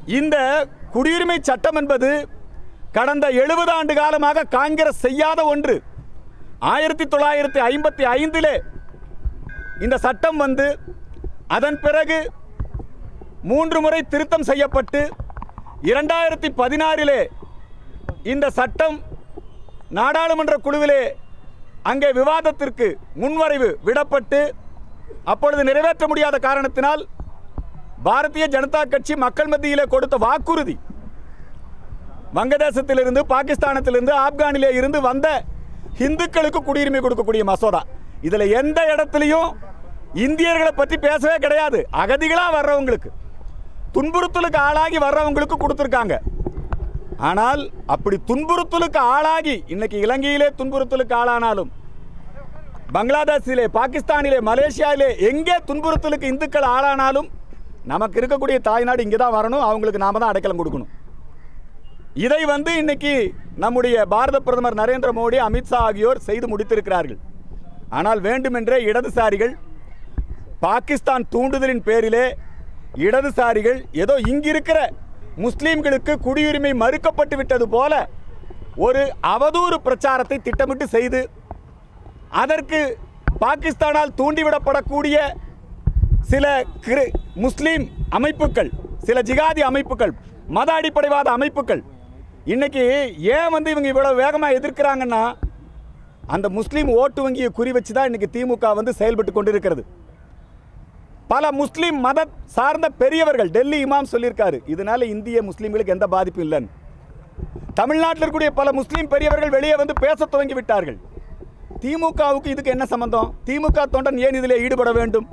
இந்த குடியுரிமை சட்டம் என்பது கடந்த எழுபது ஆண்டு காலமாக காங்கிரஸ் செய்யாத ஒன்று ஆயிரத்தி தொள்ளாயிரத்தி ஐம்பத்தி ஐந்திலே இந்த சட்டம் வந்து அதன் பிறகு மூன்று முறை திருத்தம் செய்யப்பட்டு இரண்டாயிரத்தி பதினாறிலே இந்த சட்டம் நாடாளுமன்ற குழுவிலே அங்கே விவாதத்திற்கு முன்வரைவு விடப்பட்டு அப்பொழுது நிறைவேற்ற முடியாத காரணத்தினால் பாரதிய ஜனதா கட்சி மக்கள் மத்தியிலே கொடுத்த வாக்குறுதி வங்கதேசத்திலிருந்து பாகிஸ்தானத்திலிருந்து ஆப்கானிலே இருந்து வந்த இந்துக்களுக்கு குடியுரிமை கொடுக்கக்கூடிய மசோதா இதில் எந்த இடத்துலையும் இந்தியர்களை பற்றி பேசவே கிடையாது அகதிகளாக வர்றவங்களுக்கு துன்புறுத்தலுக்கு ஆளாகி வர்றவங்களுக்கு கொடுத்துருக்காங்க ஆனால் அப்படி துன்புறுத்தலுக்கு ஆளாகி இன்னைக்கு இலங்கையிலே துன்புறுத்தலுக்கு ஆளானாலும் பங்களாதேஷிலே பாகிஸ்தானிலே மலேசியாவிலே எங்கே துன்புறுத்தலுக்கு இந்துக்கள் ஆளானாலும் நமக்கு இருக்கக்கூடிய தாய்நாடு இங்கே தான் வரணும் அவங்களுக்கு நாம தான் அடைக்கலம் கொடுக்கணும் இதை வந்து இன்னைக்கு நம்முடைய பாரத பிரதமர் நரேந்திர மோடி அமித்ஷா ஆகியோர் செய்து முடித்திருக்கிறார்கள் ஆனால் வேண்டுமென்றே இடதுசாரிகள் பாகிஸ்தான் தூண்டுதலின் பேரிலே இடதுசாரிகள் ஏதோ இங்கிருக்கிற முஸ்லீம்களுக்கு குடியுரிமை மறுக்கப்பட்டு விட்டது போல ஒரு அவதூறு பிரச்சாரத்தை திட்டமிட்டு செய்து அதற்கு பாகிஸ்தானால் தூண்டிவிடப்படக்கூடிய சில கிரு முஸ்லீம் அமைப்புகள் சில ஜிகாதி அமைப்புகள் மத அடிப்படைவாத அமைப்புகள் இன்னைக்கு ஏன் வந்து இவங்க இவ்வளவு வேகமாக எதிர்க்கிறாங்கன்னா அந்த முஸ்லீம் ஓட்டு வங்கியை குறி வச்சு தான் இன்னைக்கு திமுக வந்து செயல்பட்டு கொண்டிருக்கிறது பல முஸ்லீம் மத சார்ந்த பெரியவர்கள் டெல்லி இமாம் சொல்லியிருக்காரு இதனால இந்திய முஸ்லீம்களுக்கு எந்த பாதிப்பும் இல்லைன்னு தமிழ்நாட்டில் இருக்கக்கூடிய பல முஸ்லீம் பெரியவர்கள் வெளியே வந்து பேச துவங்கி விட்டார்கள் திமுகவுக்கு இதுக்கு என்ன சம்பந்தம் திமுக தொண்டன் ஏன் இதில் ஈடுபட வேண்டும்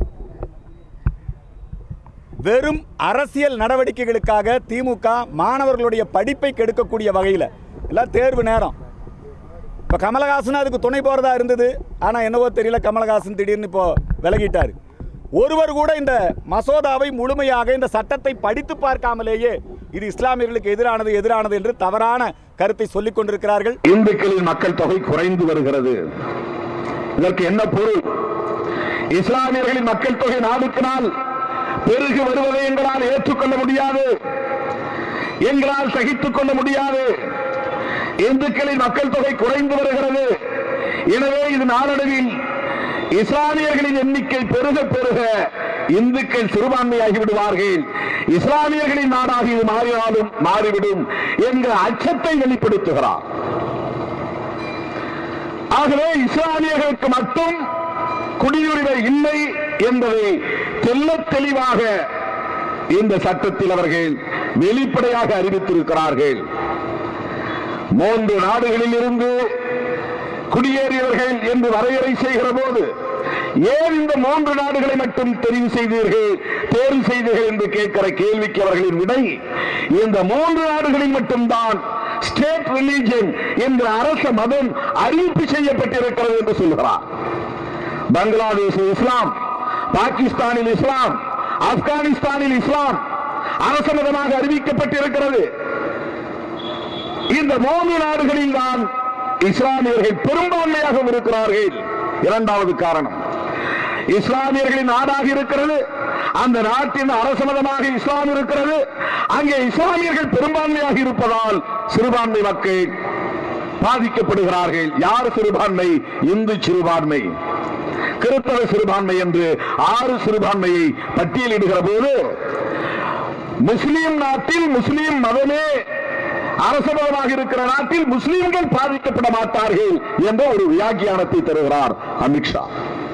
வெறும் அரசியல் நடவடிக்கைகளுக்காக திமுக மாணவர்களுடைய படிப்பை கெடுக்கக்கூடிய வகையில் எல்லாம் தேர்வு நேரம் இப்போ கமலஹாசன் அதுக்கு துணை போகிறதா இருந்தது ஆனால் என்னவோ தெரியல கமலஹாசன் திடீர்னு இப்போ விலகிட்டார் ஒருவர் கூட இந்த மசோதாவை முழுமையாக இந்த சட்டத்தை படித்து பார்க்காமலேயே இது இஸ்லாமியர்களுக்கு எதிரானது எதிரானது என்று தவறான கருத்தை சொல்லிக் கொண்டிருக்கிறார்கள் இந்துக்களின் மக்கள் தொகை குறைந்து வருகிறது இதற்கு என்ன பொருள் இஸ்லாமியர்களின் மக்கள் தொகை நாளுக்கு நாள் பெருகி வருவதை எங்களால் ஏற்றுக்கொள்ள முடியாது எங்களால் சகித்துக் கொள்ள முடியாது இந்துக்களின் மக்கள் தொகை குறைந்து வருகிறது எனவே இது நாளடைவில் இஸ்லாமியர்களின் எண்ணிக்கை பெருக பெருக இந்துக்கள் சிறுபான்மையாகி விடுவார்கள் இஸ்லாமியர்களின் நாடாக இது மாறினாலும் மாறிவிடும் என்கிற அச்சத்தை வெளிப்படுத்துகிறார் ஆகவே இஸ்லாமியர்களுக்கு மட்டும் குடியுரிமை இல்லை என்பதை தெள்ளத் தெளிவாக இந்த சட்டத்தில் அவர்கள் வெளிப்படையாக அறிவித்திருக்கிறார்கள் மூன்று நாடுகளில் இருந்து குடியேறியவர்கள் என்று வரையறை செய்கிற போது ஏன் இந்த மூன்று நாடுகளை மட்டும் தெரிவு செய்தீர்கள் தேர்வு செய்தீர்கள் என்று கேட்கிற கேள்விக்கு அவர்களின் விடை இந்த மூன்று நாடுகளில் மட்டும்தான் ஸ்டேட் ரிலீஜன் என்ற அரச மதம் அறிவிப்பு செய்யப்பட்டிருக்கிறது என்று சொல்கிறார் பங்களாதேஷில் இஸ்லாம் பாகிஸ்தானில் இஸ்லாம் ஆப்கானிஸ்தானில் இஸ்லாம் அரச மதமாக அறிவிக்கப்பட்டிருக்கிறது இந்த மூன்று நாடுகளில் தான் இஸ்லாமியர்கள் பெரும்பான்மையாக இருக்கிறார்கள் இரண்டாவது காரணம் இஸ்லாமியர்களின் நாடாக இருக்கிறது அந்த நாட்டின் அரச மதமாக இஸ்லாம் இருக்கிறது அங்கே இஸ்லாமியர்கள் பெரும்பான்மையாக இருப்பதால் சிறுபான்மை மக்கள் பாதிக்கப்படுகிறார்கள் யார் சிறுபான்மை இந்து சிறுபான்மை கிறிஸ்தவ சிறுபான்மை என்று ஆறு சிறுபான்மையை பட்டியலிடுகிற போது முஸ்லிம் நாட்டில் முஸ்லிம் மதமே அரசமதமாக இருக்கிற நாட்டில் முஸ்லிம்கள் பாதிக்கப்பட மாட்டார்கள் என்ற ஒரு வியாக்கியானத்தை தருகிறார் அமித்ஷா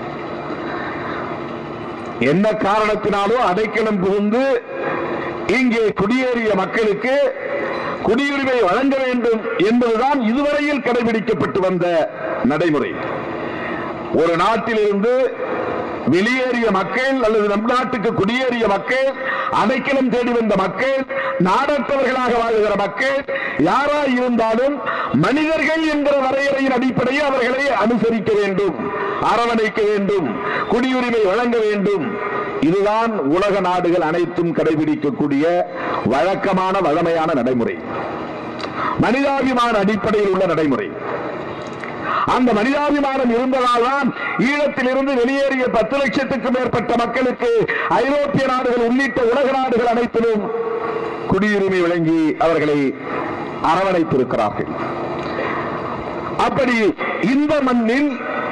என்ன காரணத்தினாலோ அடைக்கலம் புகுந்து இங்கே குடியேறிய மக்களுக்கு குடியுரிமை வழங்க வேண்டும் என்பதுதான் இதுவரையில் கடைபிடிக்கப்பட்டு வந்த நடைமுறை ஒரு நாட்டிலிருந்து வெளியேறிய மக்கள் அல்லது நம் நாட்டுக்கு குடியேறிய மக்கள் அடைக்கலம் தேடி வந்த மக்கள் நாடற்றவர்களாக வாழ்கிற மக்கள் யாராய் இருந்தாலும் மனிதர்கள் என்கிற வரையறையின் அடிப்படையில் அவர்களை அனுசரிக்க வேண்டும் அரவணைக்க வேண்டும் குடியுரிமை வழங்க வேண்டும் இதுதான் உலக நாடுகள் அனைத்தும் கடைபிடிக்கக்கூடிய வழக்கமான வழமையான நடைமுறை மனிதாபிமான அடிப்படையில் உள்ள நடைமுறை அந்த மனிதாபிமானம் இருந்ததால் தான் ஈழத்தில் இருந்து வெளியேறிய பத்து லட்சத்துக்கும் மேற்பட்ட மக்களுக்கு ஐரோப்பிய நாடுகள் உள்ளிட்ட உலக நாடுகள் அனைத்திலும் குடியுரிமை வழங்கி அவர்களை அரவணைத்திருக்கிறார்கள் அப்படி இந்த மண்ணில்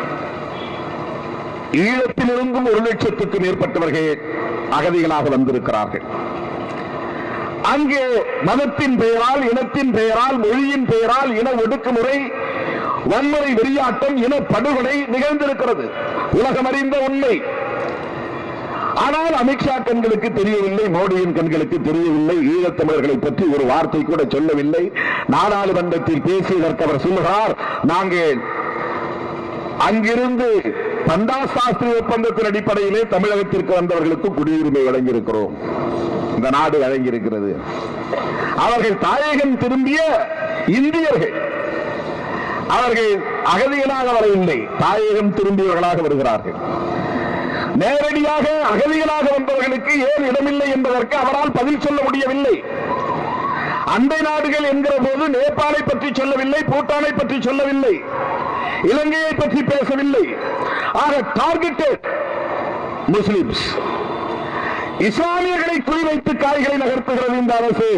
ஈழத்திலிருந்தும் ஒரு லட்சத்துக்கு மேற்பட்டவர்கள் அகதிகளாக வந்திருக்கிறார்கள் அங்கே மதத்தின் பெயரால் இனத்தின் பெயரால் மொழியின் பெயரால் இன ஒடுக்குமுறை வன்முறை வெறியாட்டம் இன படுகொலை நிகழ்ந்திருக்கிறது உலகம் அறிந்த உண்மை ஆனால் அமித்ஷா கண்களுக்கு தெரியவில்லை மோடியின் கண்களுக்கு தெரியவில்லை ஈழத்தமிழர்களை பற்றி ஒரு வார்த்தை கூட சொல்லவில்லை நாடாளுமன்றத்தில் பேசியதற்கு அவர் சொல்லுகிறார் நாங்கள் அங்கிருந்து பண்டா சாஸ்திரி ஒப்பந்தத்தின் அடிப்படையிலே தமிழகத்திற்கு வந்தவர்களுக்கு குடியுரிமை வழங்கியிருக்கிறோம் இந்த நாடு வழங்கியிருக்கிறது அவர்கள் தாயகம் திரும்பிய இந்தியர்கள் அவர்கள் அகதிகளாக வரவில்லை தாயகம் திரும்பியவர்களாக வருகிறார்கள் நேரடியாக அகதிகளாக வந்தவர்களுக்கு ஏன் இடமில்லை என்பதற்கு அவரால் பதில் சொல்ல முடியவில்லை அண்டை நாடுகள் என்கிற போது நேபாளை பற்றி சொல்லவில்லை பூட்டானை பற்றி சொல்லவில்லை இலங்கையை பற்றி பேசவில்லை ஆக டார்கெட்டட் முஸ்லிம்ஸ் இஸ்லாமியர்களை குறிவைத்து காய்களை நகர்த்துகிறது இந்த அரசு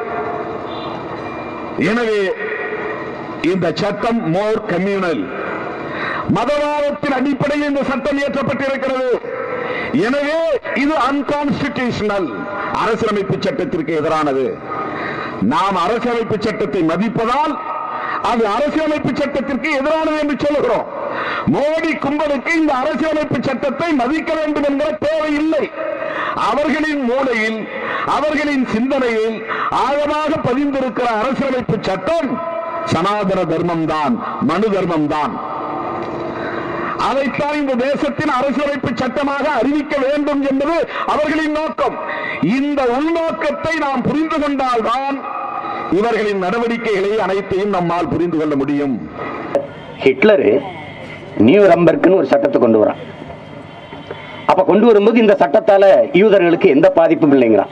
எனவே இந்த சட்டம் மோர் கம்யூனல் மதவாதத்தின் அடிப்படையில் இந்த சட்டம் இயற்றப்பட்டிருக்கிறது எனவே இது அன்கான்ஸ்டிடியூஷனல் அரசியலமைப்பு சட்டத்திற்கு எதிரானது நாம் அரசியலமைப்பு சட்டத்தை மதிப்பதால் அது அரசியலமைப்பு சட்டத்திற்கு எதிரானது என்று சொல்லுகிறோம் மோடி கும்பலுக்கு இந்த அரசியலமைப்பு சட்டத்தை மதிக்க வேண்டும் என்கிற தேவை இல்லை அவர்களின் மூளையில் அவர்களின் சிந்தனையில் ஆழமாக பதிந்திருக்கிற அரசியலமைப்பு சட்டம் சனாதன தர்மம் தான் மனு தர்மம் தான் அதைத்தான் இந்த தேசத்தின் அரசியலமைப்பு சட்டமாக அறிவிக்க வேண்டும் என்பது அவர்களின் நோக்கம் இந்த உள்நோக்கத்தை நாம் புரிந்து கொண்டால்தான் இவர்களின் நடவடிக்கைகளை அனைத்தையும் நம்மால் புரிந்து கொள்ள முடியும் ஹிட்லரு நியூ ரம்பர்க்குன்னு ஒரு சட்டத்தை கொண்டு வரான் அப்ப கொண்டு வரும்போது இந்த சட்டத்தால யூதர்களுக்கு எந்த பாதிப்பும் இல்லைங்கிறான்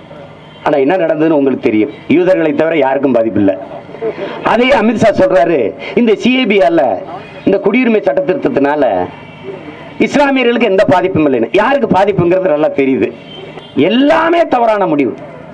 ஆனா என்ன நடந்ததுன்னு உங்களுக்கு தெரியும் யூதர்களை தவிர யாருக்கும் பாதிப்பு இல்லை அதே அமித்ஷா சொல்றாரு இந்த சிஏபியால இந்த குடியுரிமை சட்ட திருத்தத்தினால இஸ்லாமியர்களுக்கு எந்த பாதிப்பும் இல்லைன்னு யாருக்கு பாதிப்புங்கிறது நல்லா தெரியுது எல்லாமே தவறான முடிவு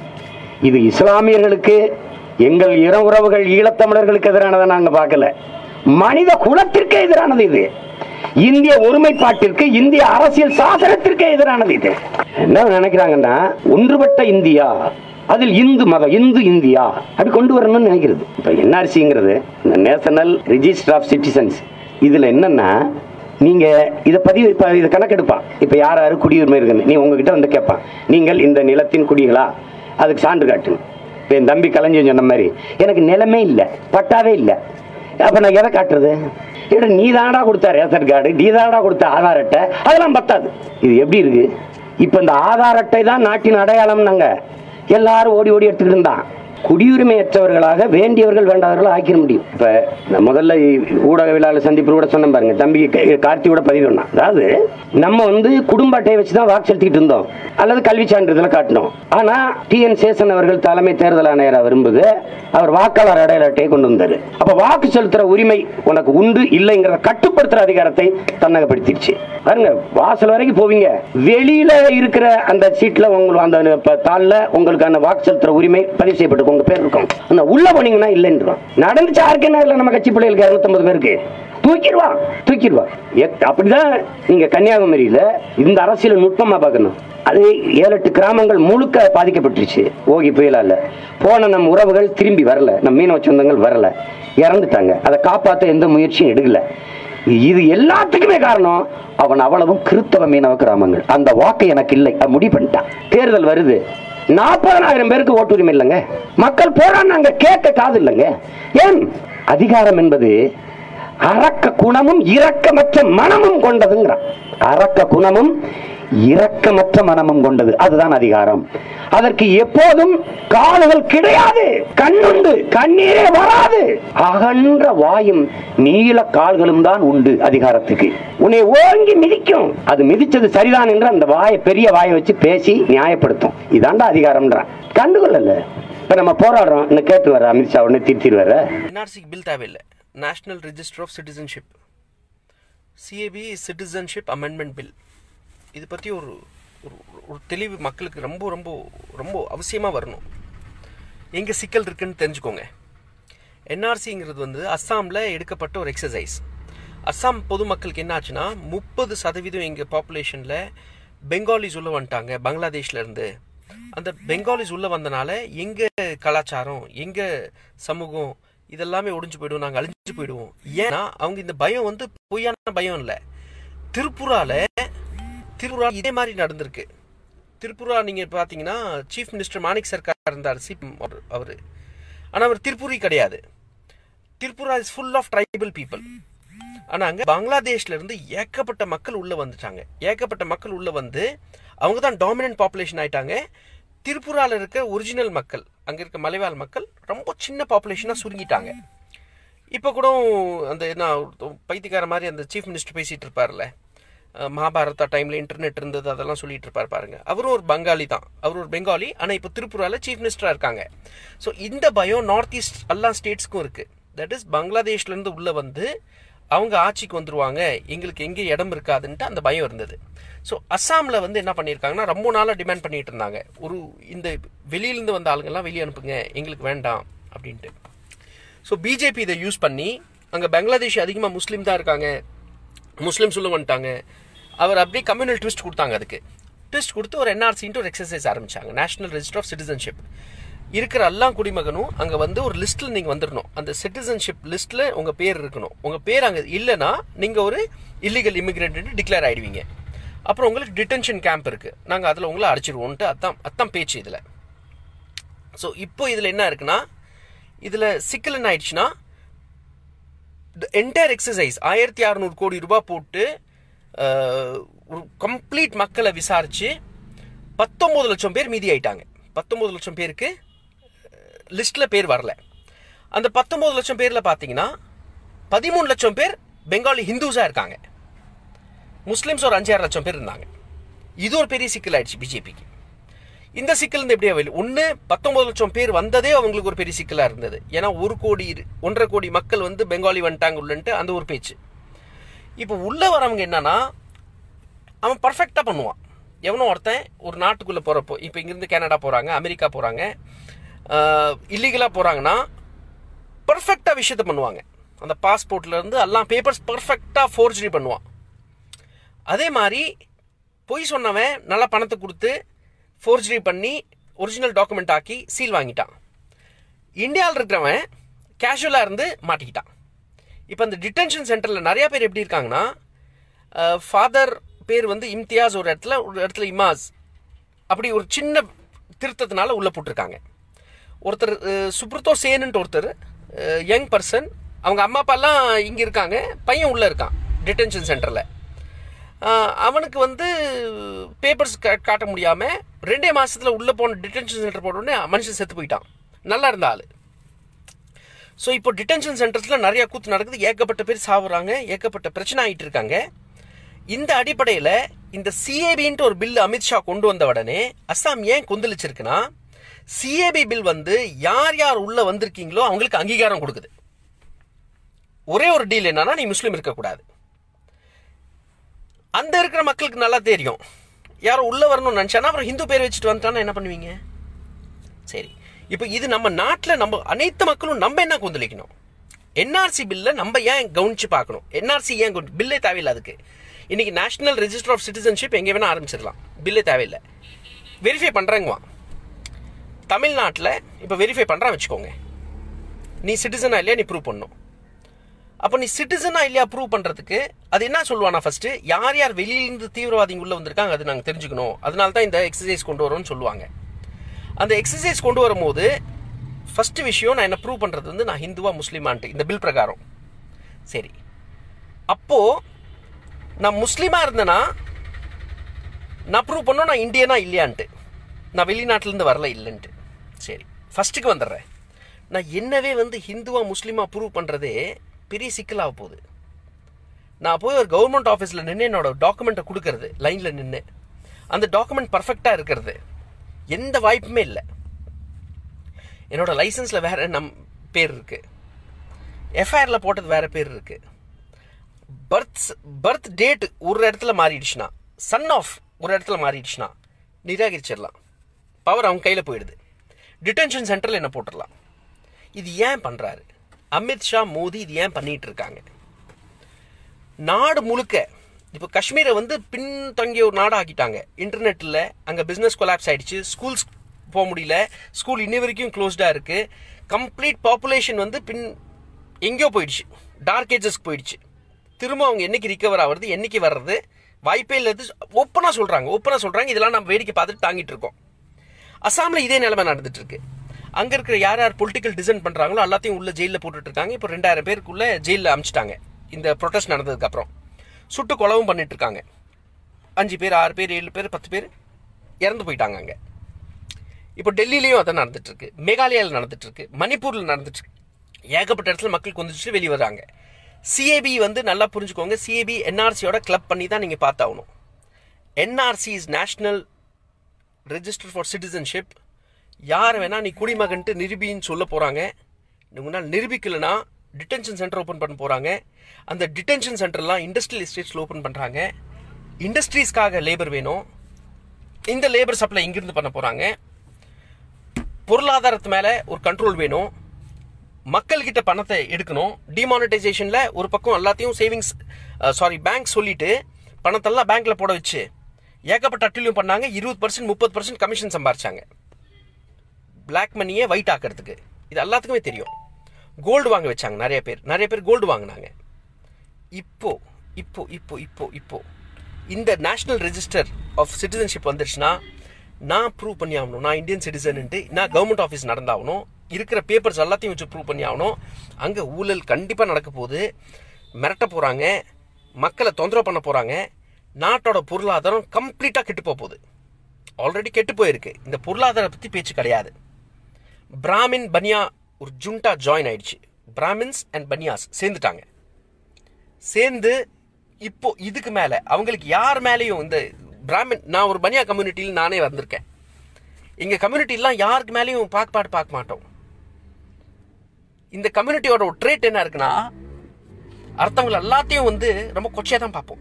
இது இஸ்லாமியர்களுக்கு எங்கள் இன உறவுகள் ஈழத்தமிழர்களுக்கு எதிரானதை நாங்க பார்க்கல மனித குலத்திற்கு எதிரானது இது இந்திய ஒருமைப்பாட்டிற்கு இந்திய அரசியல் சாசனத்திற்கு எதிரானது இது என்ன நினைக்கிறாங்கன்னா ஒன்றுபட்ட இந்தியா அதில் இந்து மதம் இந்து இந்தியா அப்படி கொண்டு வரணும்னு நினைக்கிறது இப்ப என்ஆர்சிங்கிறது இந்த நேஷனல் ரிஜிஸ்டர் ஆஃப் சிட்டிசன்ஸ் இதுல என்னன்னா நீங்க இதை பதிவு இப்ப இதை கணக்கெடுப்பான் இப்ப யார் யாரு குடியுரிமை இருக்குன்னு நீ உங்ககிட்ட வந்து கேட்பான் நீங்கள் இந்த நிலத்தின் குடிகளா அதுக்கு சான்று காட்டுங்க இப்ப என் தம்பி கலைஞன் சொன்ன மாதிரி எனக்கு நிலமே இல்லை பட்டாவே இல்லை அப்ப நான் எதை காட்டுறது ஏடா நீ தானடா கொடுத்த ரேஷன் கார்டு நீ தானடா கொடுத்த ஆதார் அட்டை அதெல்லாம் பத்தாது இது எப்படி இருக்கு இப்ப இந்த ஆதார் அட்டை தான் நாட்டின் அடையாளம் நாங்க எல்லாரும் ஓடி ஓடி எடுத்துக்கிட்டு இருந்தான் குடியுரிமையற்றவர்களாக வேண்டியவர்கள் வேண்டாதவர்கள் ஆக்கிட முடியும் இப்ப நான் முதல்ல ஊடகவியலாளர் சந்திப்பு கூட சொன்னேன் பாருங்க தம்பி க- கார்த்தி கூட பதிவு பண்ணான் அதாவது நம்ம வந்து குடும்ப அட்டையை வச்சு தான் வாக்கு செலுத்திட்டு இருந்தோம் அல்லது கல்வி சான்றிதழை காட்டினோம் ஆனா டி என் சேசன் அவர்கள் தலைமை தேர்தல் ஆணையரா விரும்புது அவர் வாக்காளர் அடையாள அட்டையை கொண்டு வந்தாரு அப்ப வாக்கு செலுத்துற உரிமை உனக்கு உண்டு இல்லைங்கிறத கட்டுப்படுத்துற அதிகாரத்தை தன்னகப்படுத்திடுச்சு பாருங்க வாசல் வரைக்கும் போவீங்க வெளியில இருக்கிற அந்த சீட்ல உங்களுக்கு அந்த ப- தாள்ல உங்களுக்கான வாக்கு செலுத்துற உரிமை பதிவு செய்யப்பட்டு உங்க பேர் இருக்கும் ஆனா உள்ள போனீங்கன்னா இல்லைன்றான் நடந்துச்சு யாருக்கு என்ன இல்லை நம்ம கட்சி பிள்ளைகளுக்கு இரநூத்தம்பது பேருக்கு தூக்கிடுவான் தூக்கிடுவான் எத்- அப்படிதான் நீங்க கன்னியாகுமரியில இந்த அரசியல் நுட்பமா பார்க்கணும் அது ஏழு எட்டு கிராமங்கள் முழுக்க பாதிக்கப்பட்டுருச்சு ஓகி புயலால போன நம் உறவுகள் திரும்பி வரல நம் மீனவ சொந்தங்கள் வரல இறந்துட்டாங்க அதை காப்பாற்ற எந்த முயற்சியும் எடுக்கல இது எல்லாத்துக்குமே காரணம் அவன் அவ்வளவும் கிறித்தவ மீனவ கிராமங்கள் அந்த வாக்கு எனக்கு இல்லை அது முடிவு பண்ணிட்டான் தேர்தல் வருது நாற்பதனாயிரம் பேருக்கு ஓட்டுரிமை இல்லைங்க மக்கள் போராடினாங்க கேட்க காது இல்லைங்க ஏன் அதிகாரம் என்பது அரக்க குணமும் இரக்கமற்ற மனமும் கொண்டதுங்கிறான் அரக்க குணமும் இரக்கமற்ற மனமும் கொண்டது அதுதான் அதிகாரம் அதற்கு எப்போதும் கால்கள் கிடையாது கண்ணுண்டு கண்ணீரே வராது அகன்ற வாயும் நீல கால்களும் தான் உண்டு அதிகாரத்துக்கு உன்னை ஓங்கி மிதிக்கும் அது மிதிச்சது சரிதான் என்று அந்த வாயை பெரிய வாயை வச்சு பேசி நியாயப்படுத்தும் இதாண்டா அதிகாரம்ன்றான் கண்டுகொள்ளல இப்ப நம்ம போராடுறோம் இன்னும் கேட்டு வர அமித்ஷா உடனே திருத்திடுவார என்ஆர்சிக்கு பில் தேவையில்லை national register of citizenship CAB citizenship amendment bill இது பற்றி ஒரு ஒரு ஒரு தெளிவு மக்களுக்கு ரொம்ப ரொம்ப ரொம்ப அவசியமாக வரணும் எங்கே சிக்கல் இருக்குன்னு தெரிஞ்சுக்கோங்க என்ஆர்சிங்கிறது வந்து அஸ்ஸாமில் எடுக்கப்பட்ட ஒரு எக்ஸசைஸ் அஸ்ஸாம் பொதுமக்களுக்கு என்ன ஆச்சுன்னா முப்பது சதவீதம் எங்கள் பாப்புலேஷனில் பெங்காலிஸ் உள்ள வந்துட்டாங்க பங்களாதேஷ்ல இருந்து அந்த பெங்காலிஸ் உள்ள வந்தனால எங்க கலாச்சாரம் எங்க சமூகம் இதெல்லாமே ஒடிஞ்சு போயிடும் நாங்கள் அழிஞ்சு போயிடுவோம் ஏன்னா அவங்க இந்த பயம் வந்து பொய்யான பயம் இல்லை திருப்புரால திருப்புரா இதே மாதிரி நடந்திருக்கு திருப்புரா நீங்க பாத்தீங்கன்னா சீஃப் மினிஸ்டர் மாணிக் சர்க்கார் இருந்தார் சிபிஎம் அவர் ஆனா அவர் திருப்புரி கிடையாது Tripura is full of tribal people ஆனா அங்க பங்களாதேஷ்ல இருந்து ஏகப்பட்ட மக்கள் உள்ள வந்துட்டாங்க ஏகப்பட்ட மக்கள் உள்ள வந்து அவங்க தான் டாமினன்ட் பாப்புலேஷன் ஆயிட்டாங்க திரிபுரால இருக்க ஒரிஜினல் மக்கள் அங்க இருக்க மலைவாழ் மக்கள் ரொம்ப சின்ன பாப்புலேஷனா சுருங்கிட்டாங்க இப்போ கூட அந்த என்ன பைத்தியக்கார மாதிரி அந்த சீஃப் மினிஸ்டர் பேசிட்டு இருப்பார்ல அஹ் மகாபாரதா டைம்ல இன்டர்நெட் இருந்தது அதெல்லாம் சொல்லிட்டு இருப்பார் பாருங்க அவரும் ஒரு பங்காளி தான் அவர் ஒரு பெங்காலி ஆனா இப்போ திரிபுரால சீஃப் மினிஸ்டரா இருக்காங்க ஸோ இந்த பயம் நார்த் ஈஸ்ட் எல்லா ஸ்டேட்ஸ்க்கும் இருக்கு தட் இஸ் பங்களாதேஷ்ல இருந்து உள்ள வந்து அவங்க ஆட்சிக்கு வந்துருவாங்க எங்களுக்கு எங்கே இடம் இருக்காதுன்ட்டு அந்த பயம் இருந்தது ஸோ அஸ்ஸாமில் வந்து என்ன பண்ணியிருக்காங்கன்னா ரொம்ப நாளாக டிமாண்ட் பண்ணிட்டு இருந்தாங்க ஒரு இந்த வெளியிலேருந்து வந்த ஆளுங்கெல்லாம் வெளியே அனுப்புங்க எங்களுக்கு வேண்டாம் அப்படின்ட்டு ஸோ பிஜேபி இதை யூஸ் பண்ணி அங்கே பங்களாதேஷ் அதிகமாக முஸ்லீம் தான் இருக்காங்க முஸ்லீம் சொல்ல வந்துட்டாங்க அவர் அப்படியே கம்யூனல் ட்விஸ்ட் கொடுத்தாங்க அதுக்கு ட்விஸ்ட் கொடுத்து ஒரு என்ஆர்சின்ட்டு ஒரு எக்ஸசைஸ் ஆரம்பிச்சாங்க நேஷனல் ரெஜிஸ்டர் ஆஃப் சிட்டிசன்ஷிப் இருக்கிற எல்லா குடிமகனும் அங்கே வந்து ஒரு லிஸ்ட்டில் நீங்கள் வந்துடணும் அந்த சிட்டிசன்ஷிப் லிஸ்ட்டில் உங்கள் பேர் இருக்கணும் உங்கள் பேர் அங்கே இல்லைன்னா நீங்கள் ஒரு இல்லீகல் இமிகிரண்ட்னு டிக்ளேர் ஆயிடுவீங்க அப்புறம் உங்களுக்கு டிடென்ஷன் கேம்ப் இருக்குது நாங்கள் அதில் உங்களை அடிச்சிருவோன்ட்டு அதான் அதான் பேச்சு இதில் ஸோ இப்போ இதில் என்ன இருக்குன்னா இதில் சிக்கல் என்ன ஆயிடுச்சுன்னா என்டையர் எக்ஸசைஸ் ஆயிரத்தி அறநூறு கோடி ரூபாய் போட்டு அஹ், ஒரு கம்ப்ளீட் மக்களை விசாரிச்சு பத்தொன்பது லட்சம் பேர் மீதி ஆயிட்டாங்க பத்தொன்பது லட்சம் பேருக்கு லிஸ்ட்ல பேர் வரல அந்த பத்தொன்பது லட்சம் பேர்ல பாத்தீங்கன்னா பதிமூணு லட்சம் பேர் பெங்காலி ஹிந்துஸா இருக்காங்க முஸ்லிம்ஸ் ஒரு அஞ்சாறு லட்சம் பேர் இருந்தாங்க இது ஒரு பெரிய சிக்கல் ஆயிடுச்சு பிஜேபிக்கு இந்த சிக்கல் இருந்து எப்படியா வெளி ஒன்று பத்தொன்பது லட்சம் பேர் வந்ததே அவங்களுக்கு ஒரு பெரிய சிக்கலாக இருந்தது ஏன்னா ஒரு கோடி இரு- ஒன்றரை கோடி மக்கள் வந்து பெங்காலி வந்துட்டாங்க உள்ளன்ட்டு அந்த ஒரு பேச்சு இப்போ உள்ள வரவங்க என்னன்னா அவன் பர்ஃபெக்டாக பண்ணுவான் எவனோ ஒருத்தன் ஒரு நாட்டுக்குள்ளே போகிறப்போ இப்போ இங்கேருந்து கனடா போகிறாங்க அமெரிக்கா போகிறாங்க இல்லீகலாக போகிறாங்கன்னா பர்ஃபெக்டாக விஷயத்த பண்ணுவாங்க அந்த பாஸ்போர்ட்ல இருந்து எல்லாம் பேப்பர்ஸ் பர்ஃபெக்டாக ஃபோர்ஜரி பண்ணுவான் அதே மாதிரி பொய் சொன்னவன் நல்லா பணத்தை கொடுத்து ஃபோர்ஜரி பண்ணி ஒரிஜினல் டாக்குமெண்ட் ஆக்கி சீல் வாங்கிட்டான் இந்தியாவில் இருக்கிறவன் கேஷுவலாக இருந்து மாட்டிக்கிட்டான் இப்போ அந்த டிடென்ஷன் சென்டரில் நிறைய பேர் எப்படி இருக்காங்கன்னா ஃபாதர் பேர் வந்து இம்தியாஸ் ஒரு இடத்துல ஒரு இடத்துல இமாஸ் அப்படி ஒரு சின்ன திருத்தத்தினால உள்ளே போட்டிருக்காங்க ஒருத்தர் அஹ், சுப்ரதோ சேனுன்ட்டு ஒருத்தர் யங் பர்சன் அவங்க அம்மா அப்பாலாம் இங்கே இருக்காங்க பையன் உள்ளே இருக்கான் டிடென்ஷன் சென்டரில் அவனுக்கு வந்து பேப்பர்ஸ் காட்ட முடியாமல் ரெண்டே மாசத்துல உள்ளே போன டிடென்ஷன் சென்டர் போட்ட உடனே மனுஷன் செத்து போயிட்டான் நல்லா இருந்த ஆள் ஸோ இப்போ டிடென்ஷன் சென்டர்ஸில் நிறைய கூத்து நடக்குது ஏகப்பட்ட பேர் சாவுறாங்க ஏகப்பட்ட பிரச்சனை ஆகிட்டு இருக்காங்க இந்த அடிப்படையில் இந்த சிஏபின்ட்டு ஒரு பில் அமித்ஷா கொண்டு வந்த உடனே அஸ்ஸாம் ஏன் கொந்தளிச்சிருக்குன்னா சிஏபி பில் வந்து யார் யார் உள்ள வந்திருக்கீங்களோ அவங்களுக்கு அங்கீகாரம் கொடுக்குது ஒரே ஒரு டீல் என்னன்னா நீ முஸ்லீம் இருக்கக்கூடாது அந்த இருக்கிற மக்களுக்கு நல்லா தெரியும் யாரோ உள்ள வரணும்னு நினைச்சானா அப்புறம் ஹிந்து பேர் வச்சுட்டு வந்துட்டானா என்ன பண்ணுவீங்க சரி இப்போ இது நம்ம நாட்டில் நம்ம அனைத்து மக்களும் நம்ம என்ன கொந்தளிக்கணும் என்ஆர்சி பில்ல நம்ம ஏன் கவனிச்சு பார்க்கணும் என்ஆர்சி ஏன் கொண்டு- பில்லே தேவையில்லை அதுக்கு இன்னைக்கு நேஷனல் ரெஜிஸ்டர் ஆஃப் சிட்டிசன்ஷிப் எங்கே வேணா ஆரம்பிச்சிடலாம் பில்லே தேவையில்லை வெரிஃபை பண்ணுறாங்கவா தமிழ்நாட்டில் இப்போ வெரிஃபை பண்ணுறான் வச்சுக்கோங்க நீ சிட்டிசனா இல்லையா நீ ப்ரூவ் பண்ணணும் அப்போ நீ சிட்டிசனா இல்லையா ப்ரூவ் பண்றதுக்கு அது என்ன சொல்லுவானா ஃபர்ஸ்ட் யார் யார் வெளியிலிருந்து தீவிரவாதிங்க உள்ள வந்திருக்காங்க அது நாங்கள் தெரிஞ்சுக்கணும் அதனால தான் இந்த எக்ஸசைஸ் கொண்டு வரோம்னு சொல்லுவாங்க அந்த எக்ஸசைஸ் கொண்டு வரும்போது ஃபர்ஸ்ட் விஷயம் நான் என்ன ப்ரூவ் பண்றது வந்து நான் ஹிந்துவா முஸ்லீமான்ட்டு இந்த பில் பிரகாரம் சரி அப்போ நான் முஸ்லீமா இருந்தேன்னா நான் ப்ரூவ் பண்ணோம் நான் இந்தியனா இல்லையான்ட்டு நான் வெளிநாட்டிலேருந்து வரல இல்லைன்ட்டு சரி ஃபர்ஸ்ட்டுக்கு வந்துடுறேன் நான் என்னவே வந்து ஹிந்துவா முஸ்லீமா ப்ரூவ் பண்ணுறதே பெரிய சிக்கலாக போகுது நான் போய் ஒரு கவர்மெண்ட் ஆஃபீஸில் நின்று என்னோட டாக்குமெண்ட்டை கொடுக்கறது லைனில் நின்று அந்த டாக்குமெண்ட் பர்ஃபெக்டாக இருக்கிறது எந்த வாய்ப்புமே இல்லை என்னோட லைசன்ஸில் வேற நம் பேர் இருக்கு எஃப்ஐஆரில் போட்டது வேற பேர் இருக்கு பர்த் பர்த் டேட் ஒரு இடத்துல மாறிடுச்சுன்னா சன் ஆஃப் ஒரு இடத்துல மாறிடுச்சுன்னா நிராகரிச்சிடலாம் பவர் அவங்க கையில் போயிடுது டிடென்ஷன் சென்டரில் என்ன போட்டுடலாம் இது ஏன் பண்ணுறாரு அமித்ஷா மோடி இது ஏன் பண்ணிட்டு இருக்காங்க நாடு முழுக்க இப்போ காஷ்மீரை வந்து பின்தங்கிய ஒரு நாடு ஆக்கிட்டாங்க இன்டர்நெட்டில் அங்கே பிஸ்னஸ் கொலாப்ஸ் ஆயிடுச்சு ஸ்கூல்ஸ் போக முடியல ஸ்கூல் இன்னி வரைக்கும் க்ளோஸ்டாக இருக்கு கம்ப்ளீட் பாப்புலேஷன் வந்து பின் எங்கேயோ போயிடுச்சு டார்க் ஏஜஸ்க்கு போயிடுச்சு திரும்ப அவங்க என்னைக்கு ரிகவர் ஆகுறது என்னைக்கு வர்றது வாய்ப்பே இல்லாது ஓப்பனாக சொல்கிறாங்க ஓப்பனாக சொல்கிறாங்க இதெல்லாம் நம்ம வேடிக்கை பார்த்துட்டு தாங்கிட்டு இருக்கோம் அசாமில் இதே நிலைமை நடந்துட்டு இருக்கு அங்க இருக்கிற யார் யார் பொலிட்டிக்கல் டிசைன் பண்றாங்களோ எல்லாத்தையும் உள்ள ஜெயிலில் போட்டுட்டு இருக்காங்க இப்போ ரெண்டாயிரம் பேருக்குள்ள ஜெயிலில் அமிச்சிட்டாங்க இந்த ப்ரொட்டஸ்ட் நடந்ததுக்கு அப்புறம் சுட்டு கொலவும் பண்ணிட்டு இருக்காங்க அஞ்சு பேர் ஆறு பேர் ஏழு பேர் பத்து பேர் இறந்து போயிட்டாங்க அங்க இப்போ டெல்லியிலையும் அதான் நடந்துட்டு இருக்கு மேகாலயாவில் நடந்துட்டு இருக்கு மணிப்பூர்ல நடந்துட்டு இருக்கு ஏகப்பட்ட இடத்துல மக்கள் கொந்துட்டு வெளியே வர்றாங்க சிஏபி வந்து நல்லா புரிஞ்சுக்கோங்க சிஏபி என்ஆர்சியோட கிளப் பண்ணி தான் நீங்க பார்த்தாகணும் NRC is national register for citizenship யார் வேணா நீ குடிமகன்ட்டு நிரூபின்னு சொல்ல போறாங்க உங்களால் நிரூபிக்கலைன்னா டிடென்ஷன் சென்டர் ஓப்பன் பண்ண போறாங்க அந்த டிடென்ஷன் சென்டர்லாம் இண்டஸ்ட்ரியல் எஸ்டேட்ஸில் ஓப்பன் பண்றாங்க இண்டஸ்ட்ரீஸ்க்காக லேபர் வேணும் இந்த லேபர் சப்ளை இங்கிருந்து பண்ண போறாங்க பொருளாதாரத்து மேல ஒரு கண்ட்ரோல் வேணும் மக்கள் கிட்ட பணத்தை எடுக்கணும் டிமானிட்டைசேஷன்ல ஒரு பக்கம் எல்லாத்தையும் சேவிங்ஸ் சாரி பேங்க் சொல்லிட்டு பணத்தெல்லாம் பேங்க்ல போட வச்சு ஏகப்பட்ட அட்டிலையும் பண்ணாங்க இருபது பர்சன்ட் முப்பது பர்சன்ட் கமிஷன் சம்பாரிச்சாங்க பிளாக் மணியை ஒயிட் ஆக்கிறதுக்கு இது எல்லாத்துக்குமே தெரியும் கோல்டு வாங்க வச்சாங்க நிறைய பேர் நிறைய பேர் கோல்டு வாங்கினாங்க இப்போ இப்போ இப்போ இப்போ இப்போ இந்த நேஷனல் ரெஜிஸ்டர் ஆஃப் சிட்டிசன்ஷிப் வந்துருச்சுன்னா நான் ப்ரூவ் பண்ணி ஆகணும் நான் இந்தியன் சிட்டிசன்ட்டு நான் கவர்மெண்ட் ஆஃபீஸ் நடந்தாகணும் இருக்கிற பேப்பர்ஸ் எல்லாத்தையும் வச்சு ப்ரூவ் பண்ணி ஆகணும் அங்கே ஊழல் கண்டிப்பாக நடக்க போகுது மிரட்ட போகிறாங்க மக்களை தொந்தரவு பண்ண போகிறாங்க நாட்டோட பொருளாதாரம் கம்ப்ளீட்டாக கெட்டு போக போகுது ஆல்ரெடி கெட்டு போயிருக்கு இந்த பொருளாதார பற்றி பேச்சு கிடையாது பிராமின் பனியா ஒரு ஜுண்டா ஜாயின் ஆயிடுச்சு பிராமின்ஸ் அண்ட் பனியாஸ் சேர்ந்துட்டாங்க சேர்ந்து இப்போ இதுக்கு மேல அவங்களுக்கு யார் மேலேயும் இந்த பிராமின் நான் ஒரு பனியா கம்யூனிட்டியில் நானே வந்திருக்கேன் எங்க கம்யூனிட்டிலாம் யாருக்கு மேலேயும் பார்க்க பாட்டு பார்க்க மாட்டோம் இந்த கம்யூனிட்டியோட ஒரு ட்ரேட் என்ன இருக்குன்னா அடுத்தவங்க எல்லாத்தையும் வந்து ரொம்ப கொச்சையா தான் பார்ப்போம்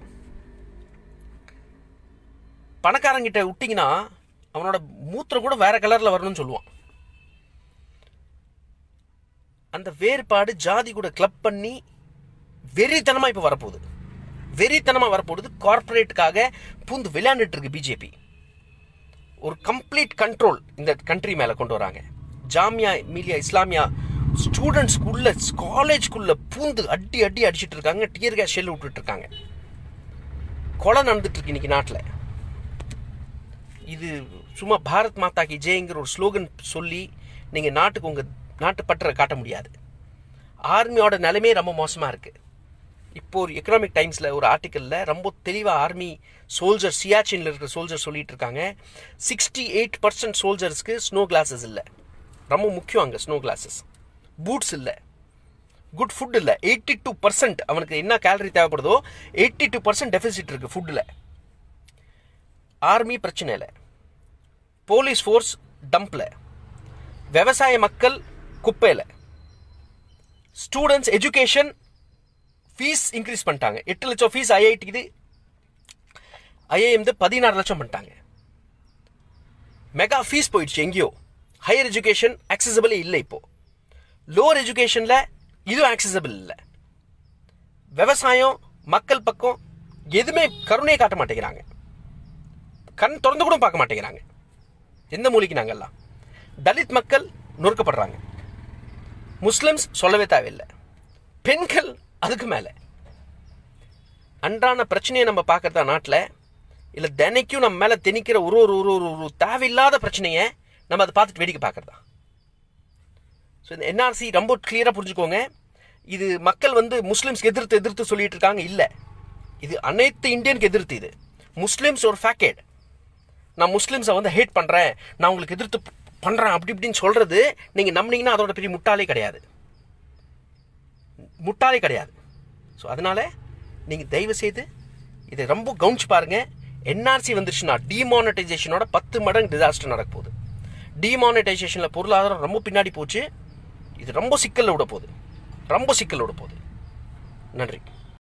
பணக்காரங்கிட்ட விட்டீங்கன்னா அவனோட மூத்திரம் கூட வேற கலர்ல வரணும்னு சொல்லுவான் அந்த வேறுபாடு ஜாதி கூட கிளப் பண்ணி வெறித்தனமா இப்ப வரப்போகுது வெறித்தனமா வரப்போகுது கார்ப்பரேட்டுக்காக பூந்து விளையாண்டுட்டு இருக்கு பிஜேபி ஒரு கம்ப்ளீட் கண்ட்ரோல் இந்த கண்ட்ரி மேல கொண்டு வராங்க ஜாமியா மீலியா இஸ்லாமியா ஸ்டூடெண்ட்ஸ்க்குள்ள காலேஜ்க்குள்ள பூந்து அடி அடி அடிச்சிட்டு இருக்காங்க டியர் கேஸ் ஷெல் விட்டுட்டு இருக்காங்க கொலை நடந்துட்டு இருக்கு இன்னைக்கு நாட்டில் இது சும்மா பாரத் மாதா கி ஜெயங்கிற ஒரு ஸ்லோகன் சொல்லி நீங்க நாட்டுக்கு உங்க நாட்டு பற்ற காட்ட முடியாது ஆர்மியோட நிலைமையே ரொம்ப மோசமா இருக்கு இப்போ ஒரு எக்கனாமிக் டைம்ஸ்ல ஒரு ஆர்டிக்கல்ல ரொம்ப தெளிவா ஆர்மி சோல்ஜர் சியாச்சின்ல இருக்கிற சோல்ஜர் சொல்லிட்டு இருக்காங்க சிக்ஸ்டி எயிட் பர்சன்ட் சோல்ஜர்ஸ்க்கு ஸ்னோ கிளாஸஸ் இல்லை ரொம்ப முக்கியம் அங்க ஸ்னோ கிளாஸஸ் பூட்ஸ் இல்லை குட் ஃபுட் இல்லை எயிட்டி டூ பர்சன்ட் அவனுக்கு என்ன கேலரி தேவைப்படுதோ எயிட்டி டூ பர்சன்ட் டெபிசிட் இருக்கு ஃபுட்டில் ஆர்மி பிரச்சனை இல்லை போலீஸ் ஃபோர்ஸ் டம்ப்ல விவசாய மக்கள் குப்பையில் ஸ்டூடெண்ட்ஸ் எஜுகேஷன் ஃபீஸ் இன்க்ரீஸ் பண்ணிட்டாங்க எட்டு லட்சம் ஃபீஸ் ஐஐடிக்கு ஐஐஎம் பதினாறு லட்சம் பண்ணிட்டாங்க மெகா ஃபீஸ் போயிடுச்சு எங்கேயோ ஹையர் எஜுகேஷன் accessible இல்லை இப்போ லோவர் எஜுகேஷன்ல இதுவும் accessible இல்லை விவசாயம் மக்கள் பக்கம் எதுவுமே கருணையை காட்ட மாட்டேங்கிறாங்க கண் திறந்து கூட பார்க்க மாட்டேங்கிறாங்க எந்த மூலிக்கு நாங்கெல்லாம் தலித் மக்கள் நொறுக்கப்படுறாங்க முஸ்லிம்ஸ் சொல்லவே தேவையில்லை பெண்கள் அதுக்கு மேலே அன்றான பிரச்சனையை நம்ம பார்க்கறதா நாட்டில் இல்லை தினைக்கும் நம்ம மேலே திணிக்கிற ஒரு ஒரு ஒரு ஒரு ஒரு தேவையில்லாத பிரச்சனையை நம்ம அதை பார்த்துட்டு வேடிக்கை பார்க்கறதா ஸோ இந்த என்ஆர்சி ரொம்ப கிளியராக புரிஞ்சுக்கோங்க இது மக்கள் வந்து முஸ்லிம்ஸ்க்கு எதிர்த்து எதிர்த்து சொல்லிட்டு இருக்காங்க இல்லை இது அனைத்து இந்தியனுக்கு எதிர்த்து இது முஸ்லிம்ஸ் ஒரு ஃபேக்கேட் நான் முஸ்லிம்ஸை வந்து ஹேட் பண்ணுறேன் நான் உங்களுக்கு எதிர்த்து பண்ணுறேன் அப்படி இப்படின்னு சொல்கிறது நீங்கள் நம்பினீங்கன்னா அதோட பெரிய முட்டாளே கிடையாது முட்டாளே கிடையாது ஸோ அதனால நீங்கள் தயவு செய்து இதை ரொம்ப கவனிச்சு பாருங்க என்ஆர்சி வந்துருச்சுன்னா டிமானிட்டைசேஷனோட பத்து மடங்கு டிசாஸ்டர் நடக்க போகுது டிமானிட்டைசேஷனில் பொருளாதாரம் ரொம்ப பின்னாடி போச்சு இது ரொம்ப சிக்கல்ல விட போகுது ரொம்ப சிக்கல்ல விட போகுது நன்றி